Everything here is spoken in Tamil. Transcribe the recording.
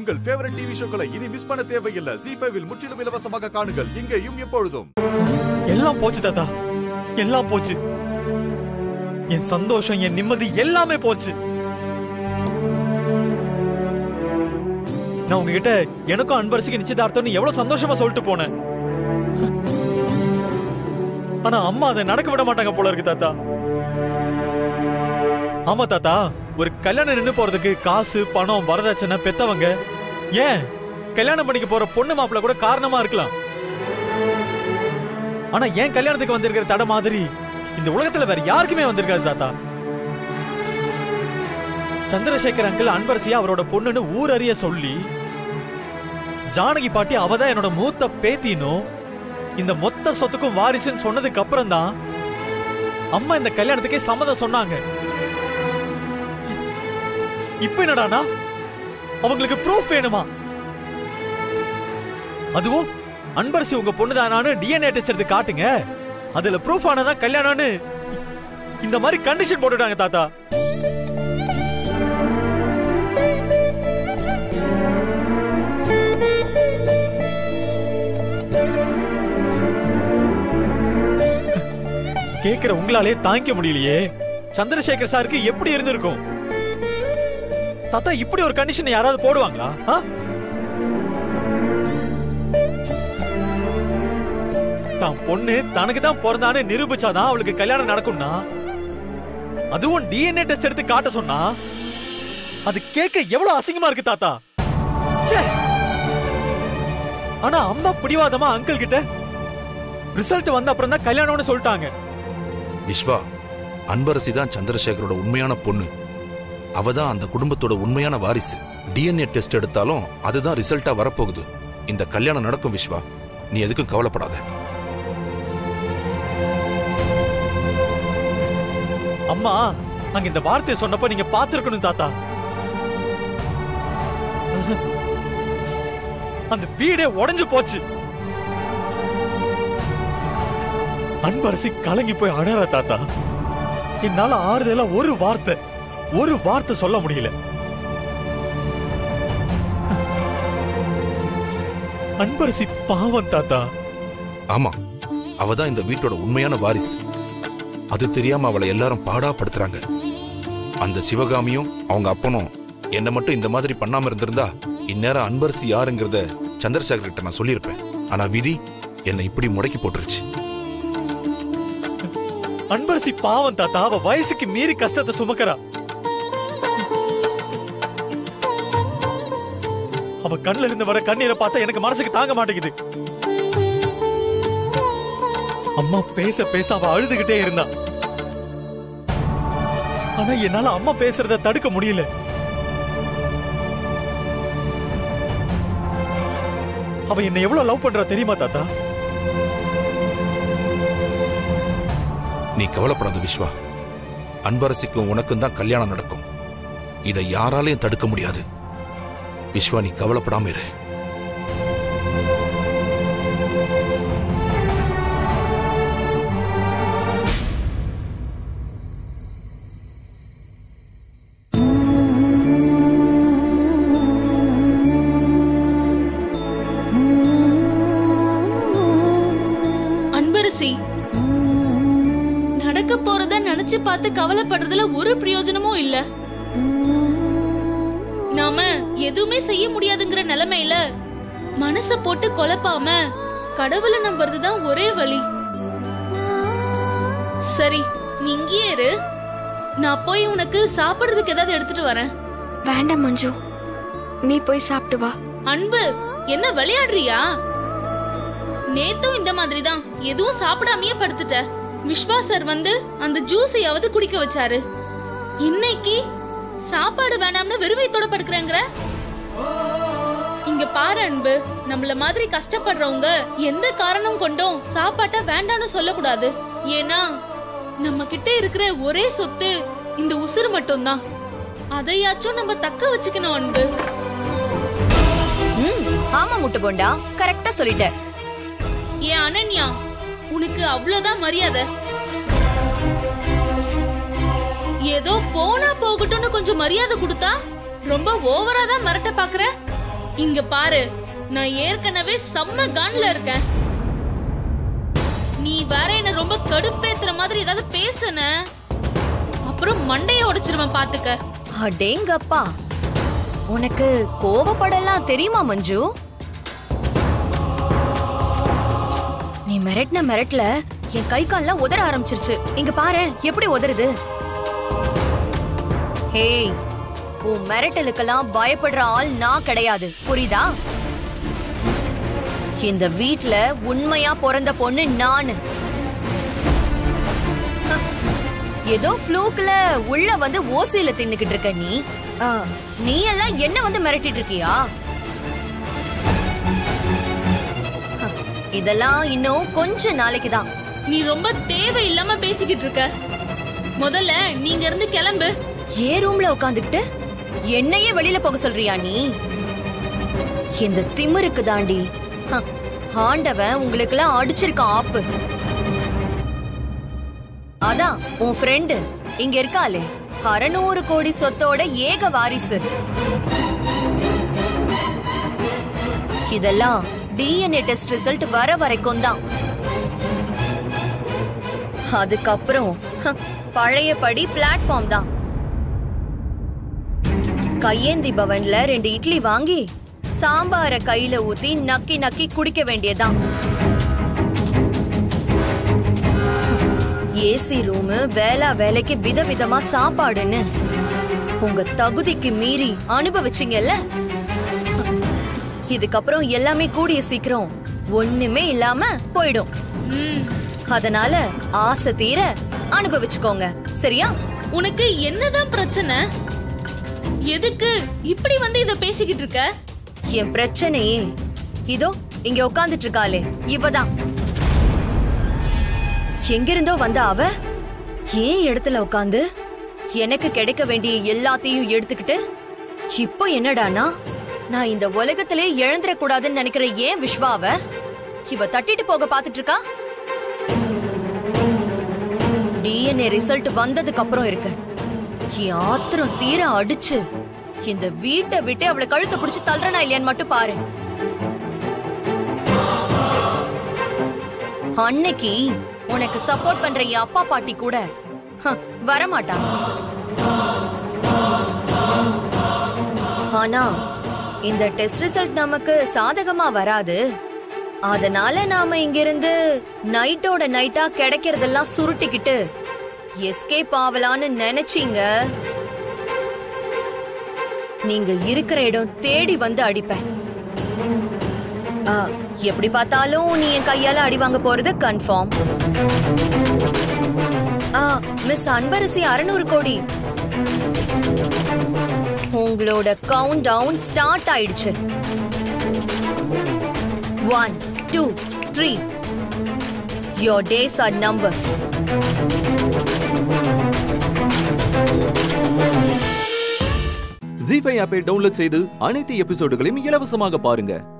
உங்கள் ஃபேவரட் டிவி ஷோக்களை இனி மிஸ் பண்ண தேவையில்லை ஜி ஃபைவில் முற்றிலும் இலவசமாக காணுங்கள் இங்கேயும் எப்பொழுதும் எல்லாம் போச்சு தாத்தா எல்லாம் போச்சு என் சந்தோஷம் என் நிம்மதி எல்லாமே போச்சு நான் உங்ககிட்ட எனக்கும் அன்பரசிக்கு நிச்சயதார்த்தம்னு எவ்வளவு சந்தோஷமா சொல்லிட்டு போனேன் ஆனா அம்மா அதை நடக்க விட மாட்டாங்க போல இருக்கு தாத்தா ஆமா தாத்தா ஒரு கல்யாணம் நின்னு போறதுக்கு காசு பணம் வரதட்சணை பெத்தவங்க ஏன் கல்யாணம் பண்ணிக்க போற பொண்ணு மாப்பிள்ள கூட காரணமா இருக்கலாம் ஆனா என் கல்யாணத்துக்கு வந்திருக்கிற தடை மாதிரி இந்த உலகத்துல வேற யாருக்குமே வந்திருக்காது தாத்தா சந்திரசேகர் அங்கிள் அன்பரசியா அவரோட பொண்ணுன்னு ஊர் அறிய சொல்லி ஜானகி பாட்டி அவதான் என்னோட மூத்த பேத்தினும் இந்த மொத்த சொத்துக்கும் வாரிசுன்னு சொன்னதுக்கு அப்புறம் தான் அம்மா இந்த கல்யாணத்துக்கே சம்மதம் சொன்னாங்க இப்ப என்னடானா அவங்களுக்கு ப்ரூஃப் வேணுமா அதுவும் அன்பரசி உங்க பொண்ணுதானான்னு டிஎன்ஏ டெஸ்ட் எடுத்து காட்டுங்க அதுல ப்ரூஃப் ஆனதா கல்யாணம்னு இந்த மாதிரி கண்டிஷன் போட்டுட்டாங்க தாத்தா கேக்குற உங்களாலே தாங்கிக்க முடியலையே சந்திரசேகர் சாருக்கு எப்படி இருந்திருக்கும் தாத்தா இப்படி ஒரு கண்டிஷன் யாராவது போடுவாங்களா ஆ? தான் பொண்ணு தனக்கு தான் பிறந்தான்னு நிரூபிச்சாதான் அவளுக்கு கல்யாணம் நடக்கும்னா அதுவும் டிஎன்ஏ டெஸ்ட் எடுத்து காட்ட சொன்னா அது கேட்க எவ்வளவு அசிங்கமா இருக்கு தாத்தா ச்சே. ஆனா அம்மா பிடிவாதமா அங்கிள் கிட்ட ரிசல்ட் வந்த அப்புறம் தான் கல்யாணம்னு சொல்லிட்டாங்க விஸ்வா அன்பரசி தான் சந்திரசேகரோட உண்மையான பொண்ணு அவ தான் அந்த குடும்பத்தோட உண்மையான வாரிசு டிஎன்ஏ டெஸ்ட் எடுத்தாலும் அதுதான் ரிசல்ட்டா வரப்போகுது இந்த கல்யாணம் நடக்கும் விஸ்வா நீ எதுக்கும் கவலைப்படாத அம்மா அங்க இந்த வார்த்தையை சொன்னப்ப நீங்க பாத்துருக்கணும் தாத்தா அந்த வீடே உடைஞ்சு போச்சு அன்பரசி கலங்கி போய் அழற தாத்தா என்னால ஆறுதலா ஒரு வார்த்தை ஒரு வார்த்தை சொல்ல முடியல அன்பரசி பாவம் தாத்தா ஆமா அவ தான் இந்த வீட்டோட உண்மையான வாரிசு அது தெரியாம அவளை எல்லாரும் பாடாப்படுத்துறாங்க அந்த சிவகாமியும் அவங்க அப்பனும் என்ன மட்டும் இந்த மாதிரி பண்ணாம இருந்திருந்தா இந்நேரம் அன்பரசி யாருங்கிறத சந்திரசேகர் கிட்ட நான் சொல்லியிருப்பேன் ஆனா விதி என்னை இப்படி முடக்கி போட்டுருச்சு அன்பரசி பாவம் தாத்தா அவ வயசுக்கு மீறி கஷ்டத்தை சுமக்கறா அவ கண்ணுல இருந்து வர கண்ணீரை பார்த்தா எனக்கு மனசுக்கு தாங்க மாட்டேங்குது அம்மா பேச பேச அவ அழுதுகிட்டே இருந்தா ஆனா என்னால அம்மா பேசுறத தடுக்க முடியல அவ என்ன எவ்வளவு லவ் பண்றா தெரியுமா தாத்தா நீ கவலைப்படாத விஸ்வா அன்பரசிக்கும் உனக்கும் தான் கல்யாணம் நடக்கும் இதை யாராலையும் தடுக்க முடியாது விஸ்வா நீ கவலைப்படாம இரு அன்பரசி நடக்க போறத நினைச்சு பார்த்து கவலைப்படுறதுல ஒரு பிரயோஜனமும் இல்ல நாம எதுவுமே செய்ய முடியாதுங்கிற நிலைமையில மனச போட்டு குழப்பாம கடவுளை நம்புறதுதான் ஒரே வழி சரி நீ இங்கேயே இரு நான் போய் உனக்கு சாப்பிடுறதுக்கு ஏதாவது எடுத்துட்டு வரேன் வேண்டாம் மஞ்சு நீ போய் சாப்பிட்டு வா அன்பு என்ன விளையாடுறியா நேத்தும் இந்த மாதிரி தான் எதுவும் சாப்பிடாமயே படுத்துட்ட விஸ்வா சார் வந்து அந்த ஜூஸையாவது குடிக்க வச்சாரு இன்னைக்கு சாப்பாடு வேணாம்னு வெறுவைத்தோட படுக்கிறேங்கிற இங்க பாரு அன்பு நம்மள மாதிரி கஷ்டப்படுறவங்க எந்த காரணம் கொண்டும் சாப்பாட்ட வேண்டாம்னு சொல்லக்கூடாது ஏன்னா நம்ம கிட்ட இருக்கிற ஒரே சொத்து இந்த உசுறு மட்டும்தான் அதையாச்சும் நம்ம தக்க வச்சுக்கணும் அன்பு ம் ஆமா முட்டு போண்டா கரெக்டா சொல்லிட்ட ஏன் அனன்யா உனக்கு அவ்வளவுதான் மரியாதை ஏதோ போனா போகட்டும்னு கொஞ்சம் மரியாதை கொடுத்தா ரொம்ப ஓவரா தான் மிரட்ட பாக்குற இங்க பாரு நான் ஏற்கனவே செம்ம கான்ல இருக்கேன் நீ வேற என்ன ரொம்ப கடுப்பேத்துற மாதிரி ஏதாவது பேசுன அப்புறம் மண்டைய உடைச்சிருவேன் பாத்துக்க அடேங்கப்பா உனக்கு கோவப்படலாம் தெரியுமா மஞ்சு நீ மிரட்டின மிரட்டல என் கை கால்லாம் உதற ஆரம்பிச்சிருச்சு இங்க பாரு எப்படி உதறுது ஹேய் உன் மிரட்டலுக்கெல்லாம் பயப்படுற ஆள் நான் கிடையாது புரியுதா இந்த வீட்ல உண்மையா பிறந்த பொண்ணு நானு ஏதோ ஃப்ளூக்ல உள்ள வந்து ஓசியில தின்னுக்கிட்டு இருக்க நீ ஆ, நீ எல்லாம் என்ன வந்து மிரட்டிட்டு இருக்கியா ஹ, இதெல்லாம் இன்னும் கொஞ்ச நாளைக்கு தான் நீ ரொம்ப தேவையில்லாம பேசிக்கிட்டு இருக்க முதல்ல நீங்க இருந்து கிளம்பு ஏ ரூம்ல உட்காந்துக்கிட்டு என்னையே வெளியில போக சொல்றியா நீ இந்த திமிருக்கு தாண்டி ஹ, ஆண்டவன் உங்களுக்கெல்லாம் அடிச்சிருக்கான் ஆப்பு அதான் உன் ஃப்ரெண்டு இங்க இருக்காளே அறநூறு கோடி சொத்தோட ஏக வாரிசு இதெல்லாம் டிஎன்ஏ டெஸ்ட் ரிசல்ட் வர வரைக்கும் தான் அதுக்கப்புறம் ஹ, பழையபடி பிளாட்ஃபார்ம் தான் கையேந்தி பவன்ல ரெண்டு இட்லி வாங்கி சாம்பார கையில ஊத்தி நக்கி நக்கி குடிக்க வேண்டியதான் ஏசி ரூமு வேளா வேலைக்கு விதவிதமா சாப்பாடுன்னு உங்க தகுதிக்கு மீறி அனுபவிச்சீங்கல்ல இதுக்கப்புறம் எல்லாமே கூடிய சீக்கிரம் ஒண்ணுமே இல்லாம போயிடும் ம், அதனால ஆசை தீர அனுபவிச்சுக்கோங்க சரியா உனக்கு என்னதான் பிரச்சனை எதுக்கு இப்படி வந்து இத பேசிக்கிட்டு இருக்க என் பிரச்சனையே இதோ இங்க உட்கார்ந்துட்டு இருக்காளே இவதான் எங்கிருந்தோ வந்த அவ ஏன் இடத்துல உட்காந்து எனக்கு கிடைக்க வேண்டிய எல்லாத்தையும் எடுத்துக்கிட்டு இப்போ என்னடானா நான் இந்த உலகத்திலே இழந்துடக் கூடாதுன்னு நினைக்கிற ஏன் விஸ்வாவ இவ தட்டிட்டு போக பாத்துட்டு இருக்கா டிஎன்ஏ ரிசல்ட் வந்ததுக்கு அப்புறம் இருக்கு என் ஆத்திரம் தீர அடிச்சு இந்த வீட்டை விட்டு அவளை கழுத்தை பிடிச்சு தள்ளுறனா இல்லையான்னு மட்டும் பாரு அன்னைக்கு உனக்கு சப்போர்ட் பண்ற என் அப்பா பாட்டி கூட ஹ, வரமாட்டாங்க ஆனா இந்த டெஸ்ட் ரிசல்ட் நமக்கு சாதகமா வராது அதனால நாம இங்கிருந்து நைட்டோட நைட்டா கிடைக்கிறதெல்லாம் சுருட்டிக்கிட்டு எஸ்கேப் ஆகலான்னு நினைச்சீங்க நீங்க இருக்கிற இடம் தேடி வந்து அடிப்பேன் ஆ, எப்படி பார்த்தாலும் நீ என் கையால அடி வாங்க போறது கன்ஃபார்ம் மிஸ் அன்பரசி அறுநூறு கோடி உங்களோட கவுண்ட் டவுன் ஸ்டார்ட் ஆயிடுச்சு one two three your days are numbers Zee five ஆப்பை டவுன்லோட் செய்து அனைத்து எபிசோடுகளையும் இலவசமாக பாருங்க